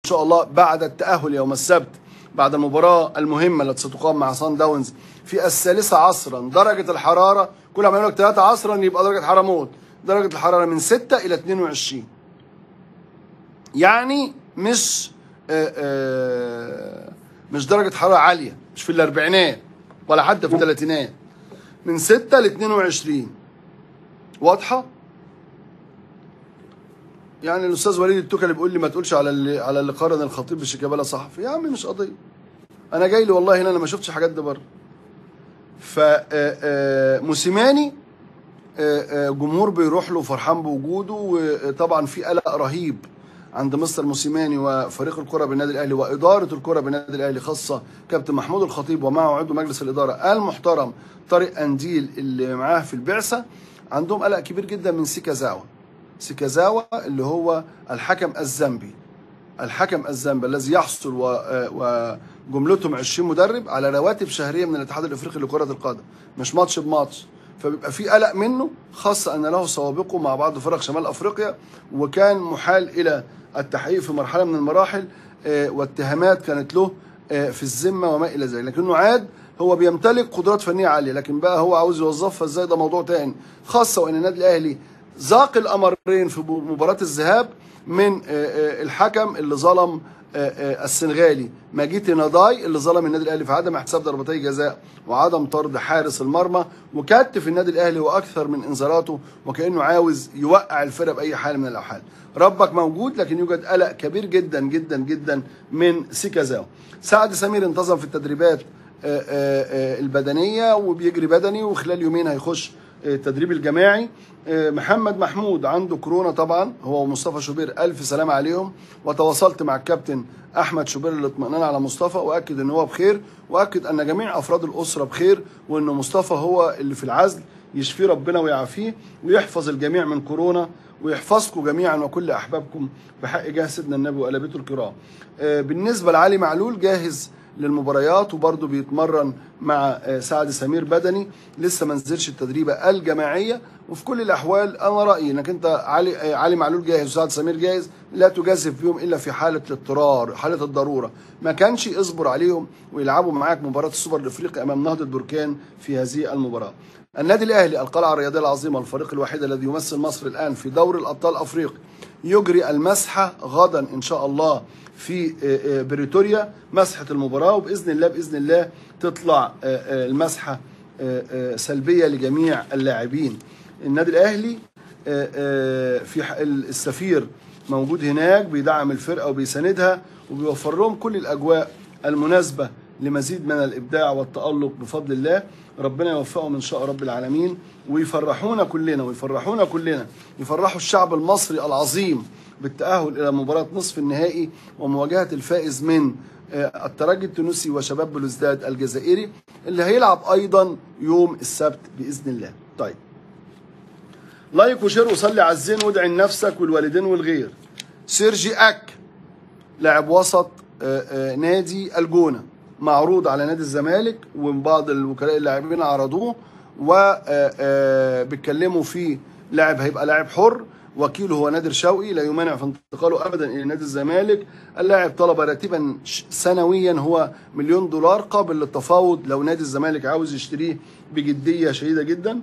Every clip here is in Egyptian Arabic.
شاء الله بعد التاهل يوم السبت بعد المباراه المهمه التي ستقام مع سان داونز في الثالثه عصرا درجه الحراره كل ما يقول لك 3 عصرا يبقى درجه حراره موت درجه الحراره من 6 الى 22 يعني مش آه، آه، مش درجه حراره عاليه مش في الاربعينات ولا حتى في الثلاثينات من 6 ل 22 واضحه يعني الاستاذ وليد التوكلي بيقول لي ما تقولش على اللي على اللي قارن الخطيب بشيكابالا صحفي يا عم مش قضيه انا جاي لي والله هنا انا ما شفتش حاجات دي بره ف آه، آه، موسيماني آه، آه، جمهور بيروح له فرحان بوجوده وطبعا في قلق رهيب عند مستر موسيماني وفريق الكره بالنادي الاهلي واداره الكره بالنادي الاهلي خاصه كابتن محمود الخطيب ومعه عضو مجلس الاداره المحترم طارق انديل اللي معاه في البعثه عندهم قلق كبير جدا من سيكازاوا سيكازاوا اللي هو الحكم الزامبي الحكم الزامبي الذي يحصل و- وجملتهم 20 مدرب على رواتب شهريه من الاتحاد الافريقي لكره القدم مش ماتش بماتش فبيبقى في قلق منه خاصه ان له سوابقه مع بعض فرق شمال افريقيا وكان محال الى التحقيق في مرحله من المراحل آه، واتهامات كانت له آه، في الذمه وما الى ذلك لكنه عاد هو بيمتلك قدرات فنيه عاليه لكن بقى هو عاوز يوظفها ازاي ده موضوع تاني خاصه وان النادي الاهلي ذاق الامرين في مباراه الذهاب من آه، آه، الحكم اللي ظلم آه، آه، السنغالي ماجيتي ناداي اللي ظلم النادي الاهلي في عدم احتساب ضربتي جزاء وعدم طرد حارس المرمى وكتف النادي الاهلي واكثر من انذاراته وكانه عاوز يوقع الفرقه باي حال من الاحوال ربك موجود لكن يوجد قلق كبير جدا جدا جدا من سيكازاو سعد سمير انتظم في التدريبات آه، آه، آه، البدنيه وبيجري بدني وخلال يومين هيخش آه، التدريب الجماعي آه، محمد محمود عنده كورونا طبعا هو ومصطفى شوبير الف سلامه عليهم وتواصلت مع الكابتن احمد شوبير للاطمئنان على مصطفى واكد ان هو بخير واكد ان جميع افراد الاسره بخير وان مصطفى هو اللي في العزل يشفيه ربنا ويعافيه ويحفظ الجميع من كورونا ويحفظكم جميعا وكل احبابكم بحق جاه سيدنا النبي وآل بيته الكرام. آه، بالنسبه لعلي معلول جاهز للمباريات وبرضه بيتمرن مع آه، سعد سمير بدني لسه ما نزلش التدريبه الجماعيه وفي كل الاحوال انا رايي انك انت علي آه، علي معلول جاهز وسعد سمير جاهز لا تجازف بيهم الا في حاله الاضطرار حاله الضروره ما كانش اصبر عليهم ويلعبوا معاك مباراه السوبر الافريقي امام نهضه بركان في هذه المباراه النادي الاهلي القلعه الرياضيه العظيمه الفريق الوحيد الذي يمثل مصر الان في دوري الابطال افريقيا يجري المسحه غدا ان شاء الله في آه، آه، بريتوريا مسحه المباراه وباذن الله باذن الله تطلع آه، آه، المسحه آه، آه، سلبيه لجميع اللاعبين النادي الاهلي آه، آه، في ح- السفير موجود هناك بيدعم الفرقه وبيساندها وبيوفر لهم كل الاجواء المناسبه لمزيد من الابداع والتالق بفضل الله ربنا يوفقهم ان شاء رب العالمين ويفرحونا كلنا ويفرحونا كلنا يفرحوا الشعب المصري العظيم بالتاهل الى مباراه نصف النهائي ومواجهه الفائز من آه، الترجي التونسي وشباب بلوزداد الجزائري اللي هيلعب ايضا يوم السبت باذن الله طيب لايك وشير وصلي على الزين وادعي لنفسك والوالدين والغير سيرجي اك لاعب وسط آه، آه، نادي الجونه معروض على نادي الزمالك وبعض الوكلاء اللاعبين عرضوه وبيتكلموا فيه لاعب هيبقى لاعب حر وكيله هو نادر شوقي لا يمانع في انتقاله ابدا الى نادي الزمالك اللاعب طلب راتبا ش- سنويا هو مليون دولار قابل للتفاوض لو نادي الزمالك عاوز يشتريه بجديه شديده جدا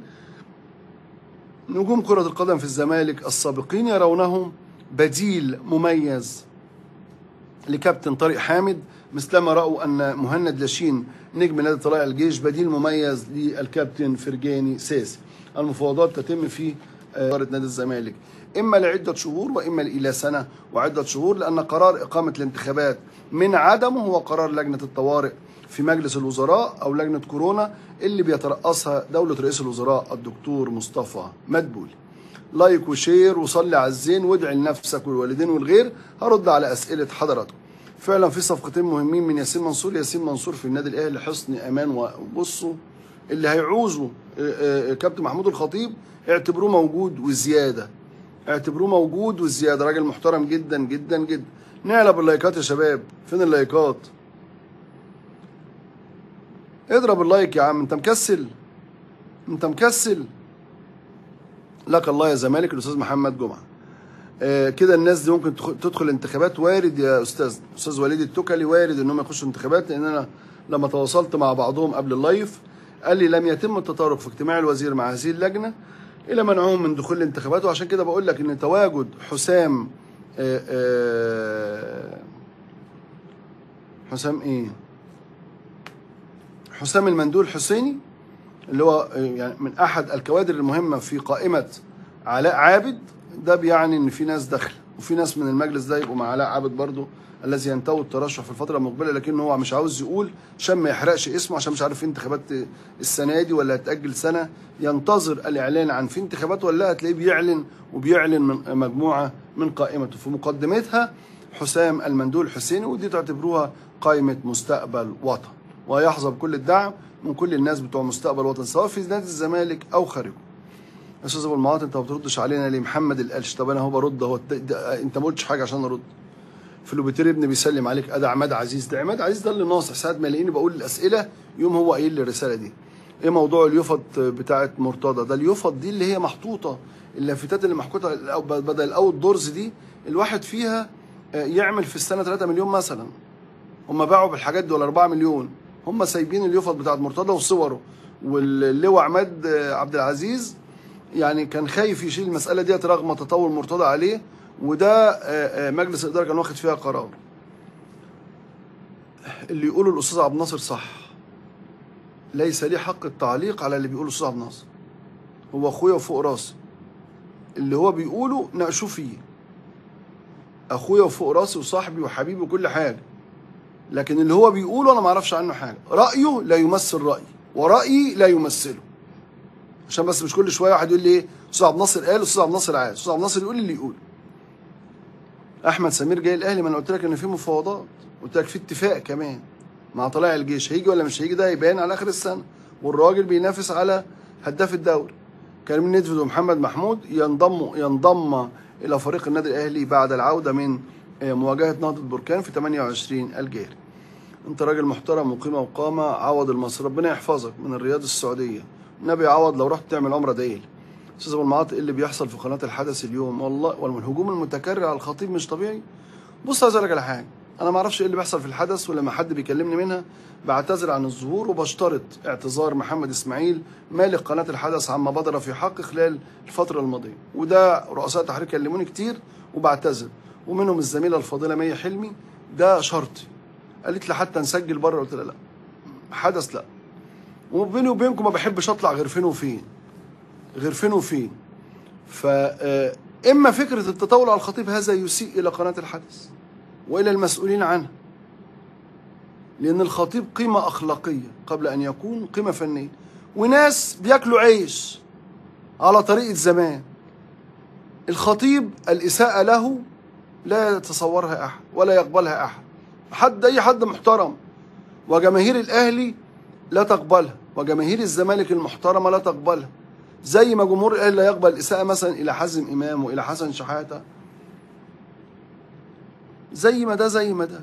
نجوم كرة القدم في الزمالك السابقين يرونهم بديل مميز لكابتن طارق حامد مثلما رأوا أن مهند لاشين نجم نادي طلائع الجيش بديل مميز للكابتن فرجاني ساسي المفاوضات تتم في آه، إدارة نادي الزمالك إما لعدة شهور وإما إلى سنة وعدة شهور لأن قرار إقامة الانتخابات من عدمه هو قرار لجنة الطوارئ في مجلس الوزراء أو لجنة كورونا اللي بيترأسها دولة رئيس الوزراء الدكتور مصطفى مدبولي لايك وشير وصلي على الزين وادعي لنفسك والوالدين والغير هرد على اسئله حضراتكم فعلا في صفقتين مهمين من ياسين منصور ياسين منصور في النادي الاهلي حصن امان وبصوا اللي هيعوزوا آه، آه، كابتن محمود الخطيب اعتبروه موجود وزياده اعتبروه موجود وزياده راجل محترم جدا جدا جدا نعلى باللايكات يا شباب فين اللايكات اضرب اللايك يا عم انت مكسل انت مكسل لك الله يا زمالك الاستاذ محمد جمعه آه، كده الناس دي ممكن تخ- تدخل انتخابات وارد يا استاذ استاذ وليد التكلي وارد انهم يخشوا انتخابات لان انا لما تواصلت مع بعضهم قبل اللايف قال لي لم يتم التطرق في اجتماع الوزير مع هذه اللجنه الى منعهم من دخول الانتخابات وعشان كده بقول لك ان تواجد حسام آه، آه، حسام ايه حسام المندول حسيني اللي هو آه، يعني من احد الكوادر المهمه في قائمه علاء عابد ده بيعني ان في ناس داخله وفي ناس من المجلس ده يبقوا مع علاء عابد برضه الذي ينتوي الترشح في الفتره المقبله لكن هو مش عاوز يقول عشان ما يحرقش اسمه عشان مش عارف في انتخابات السنه دي ولا هتاجل سنه ينتظر الاعلان عن في انتخابات ولا لا هتلاقيه بيعلن وبيعلن من مجموعه من قائمته في مقدمتها حسام المندول حسيني ودي تعتبروها قائمه مستقبل وطن ويحظى بكل الدعم من كل الناس بتوع مستقبل وطن سواء في نادي الزمالك او خارجه يا استاذ ابو المعاطي انت ما بتردش علينا ليه محمد القلش طب انا اهو برد اهو ده- ده- انت ما قلتش حاجه عشان ارد فلوبيتير ابني بيسلم عليك ادي عماد عزيز ده عماد عزيز ده اللي ناصح ساعه ما يلاقيني بقول الاسئله يوم هو قايل لي الرساله دي ايه موضوع اليوفط بتاعه مرتضى ده اليوفط دي اللي هي محطوطه اللافتات اللي محطوطه الأو- بدل الاوت دورز دي الواحد فيها آه، يعمل في السنه 3 مليون مثلا هم باعوا بالحاجات دي ولا 4 مليون هم سايبين اليوفط بتاعت مرتضى وصوره واللواء عماد آه، عبد العزيز يعني كان خايف يشيل المساله ديت رغم تطور مرتضى عليه وده آه، آه، مجلس الاداره كان واخد فيها قرار اللي يقوله الاستاذ عبد الناصر صح ليس لي حق التعليق على اللي بيقوله الاستاذ عبد الناصر هو اخويا وفوق راسي اللي هو بيقوله ناقشوه فيه اخويا وفوق راسي وصاحبي وحبيبي وكل حاجه لكن اللي هو بيقوله انا ما اعرفش عنه حاجه رايه لا يمثل رايي ورايي لا يمثله عشان بس مش كل شويه واحد يقول لي ايه استاذ عبد الناصر قال استاذ عبد الناصر عاد استاذ عبد الناصر يقول اللي يقول احمد سمير جاي الاهلي ما انا قلت لك ان في مفاوضات قلت لك في اتفاق كمان مع طلائع الجيش هيجي ولا مش هيجي ده هيبان على اخر السنه والراجل بينافس على هداف الدوري كريم نيدفيد ومحمد محمود ينضموا ينضم الى فريق النادي الاهلي بعد العوده من آه، مواجهه نهضه بركان في 28 الجاري انت راجل محترم مقيم وقامه عوض المصري ربنا يحفظك من الرياض السعوديه النبي عوض لو رحت تعمل عمره دايل استاذ ابو المعاطي إيه اللي بيحصل في قناه الحدث اليوم والله والهجوم المتكرر على الخطيب مش طبيعي بص عايز اقول لك على حاجه انا ما اعرفش ايه اللي بيحصل في الحدث ولما حد بيكلمني منها بعتذر عن الظهور وبشترط اعتذار محمد اسماعيل مالك قناه الحدث عما بدر في حقي خلال الفتره الماضيه وده رؤساء تحرير كلموني كتير وبعتذر ومنهم الزميله الفاضله مي حلمي ده شرطي قالت لي حتى نسجل بره قلت لها لا حدث لا وبيني وبينكم ما بحبش اطلع غير فين وفين غير فين وفين ف آه، اما فكره التطاول على الخطيب هذا يسيء الى قناه الحدث والى المسؤولين عنها لان الخطيب قيمه اخلاقيه قبل ان يكون قيمه فنيه وناس بياكلوا عيش على طريقه زمان الخطيب الاساءه له لا يتصورها احد ولا يقبلها احد حد اي حد محترم وجماهير الاهلي لا تقبلها وجماهير الزمالك المحترمه لا تقبلها زي ما جمهور الاهلي لا يقبل الاساءه مثلا الى حازم امام والى حسن شحاته زي ما ده زي ما ده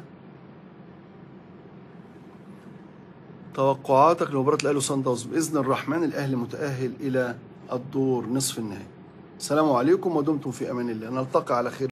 توقعاتك لمباراة الأهلي وصن داونز بإذن الرحمن الأهلي متأهل إلى الدور نصف النهائي. السلام عليكم ودمتم في أمان الله نلتقي على خير